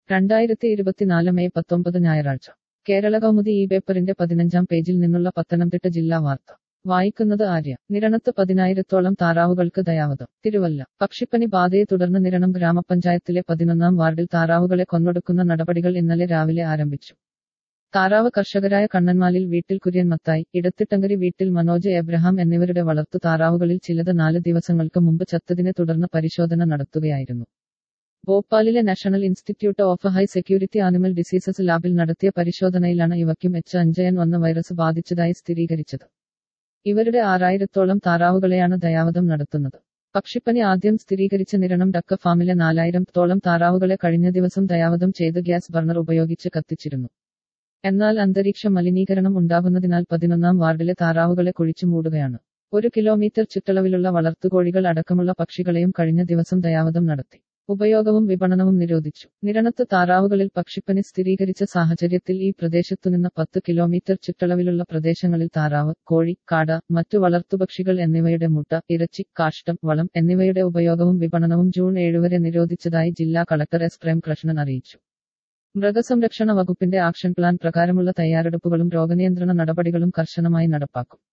രണ്ടായിരത്തി ഇരുപത്തിനാല് മെയ് പത്തൊമ്പത് ഞായറാഴ്ച കേരള കൗമുദി ഈ പേപ്പറിന്റെ പതിനഞ്ചാം പേജിൽ നിന്നുള്ള പത്തനംതിട്ട ജില്ലാ വാർത്ത വായിക്കുന്നത് ആര്യ നിരണത്ത് പതിനായിരത്തോളം താറാവുകൾക്ക് ദയാവധം തിരുവല്ല പക്ഷിപ്പനി ബാധയെ തുടർന്ന് നിരണം ഗ്രാമപഞ്ചായത്തിലെ പതിനൊന്നാം വാർഡിൽ താറാവുകളെ കൊന്നൊടുക്കുന്ന നടപടികൾ ഇന്നലെ രാവിലെ ആരംഭിച്ചു താറാവ് കർഷകരായ കണ്ണന്മാലിൽ വീട്ടിൽ കുര്യൻ മത്തായി ഇടത്തിട്ടങ്കരി വീട്ടിൽ മനോജ് എബ്രഹാം എന്നിവരുടെ വളർത്തു താറാവുകളിൽ ചിലത് നാല് ദിവസങ്ങൾക്ക് മുമ്പ് ചത്തതിനെ തുടർന്ന് പരിശോധന നടത്തുകയായിരുന്നു ഭോപ്പാലിലെ National Institute of High Security Animal Diseases ലാബിൽ നടത്തിയ പരിശോധനയിലാണ് ഇവയ്ക്കും എച്ച് അഞ്ച് എൻ ഒന്ന് വൈറസ് ബാധിച്ചതായി സ്ഥിരീകരിച്ചത് ഇവരുടെ ആറായിരത്തോളം താറാവുകളെയാണ് ദയാവധം നടത്തുന്നത് പക്ഷിപ്പനി ആദ്യം സ്ഥിരീകരിച്ച നിരണം ഡക്ക ഫാമിലെ നാലായിരം തോളം താറാവുകളെ കഴിഞ്ഞ ദിവസം ദയാവധം ചെയ്ത് ഗ്യാസ് ബർണർ ഉപയോഗിച്ച് കത്തിച്ചിരുന്നു എന്നാൽ അന്തരീക്ഷ മലിനീകരണം ഉണ്ടാകുന്നതിനാൽ പതിനൊന്നാം വാർഡിലെ താറാവുകളെ കുഴിച്ചു മൂടുകയാണ് ഒരു കിലോമീറ്റർ ചുറ്റളവിലുള്ള വളർത്തുകോഴികൾ അടക്കമുള്ള പക്ഷികളെയും കഴിഞ്ഞ ദിവസം ദയാവധം നടത്തി ഉപയോഗവും വിപണനവും നിരോധിച്ചു നിരണത്ത് താറാവുകളിൽ പക്ഷിപ്പനി സ്ഥിരീകരിച്ച സാഹചര്യത്തിൽ ഈ പ്രദേശത്തുനിന്ന് പത്ത് കിലോമീറ്റർ ചുറ്റളവിലുള്ള പ്രദേശങ്ങളിൽ താറാവ് കോഴി കാട മറ്റു വളർത്തുപക്ഷികൾ എന്നിവയുടെ മുട്ട ഇറച്ചി കാഷ്ടം വളം എന്നിവയുടെ ഉപയോഗവും വിപണനവും ജൂൺ ഏഴ് വരെ നിരോധിച്ചതായി ജില്ലാ കളക്ടർ എസ് പ്രേംകൃഷ്ണൻ അറിയിച്ചു മൃഗസംരക്ഷണ വകുപ്പിന്റെ ആക്ഷൻ പ്ലാൻ പ്രകാരമുള്ള തയ്യാറെടുപ്പുകളും രോഗനിയന്ത്രണ നടപടികളും കർശനമായി നടപ്പാക്കും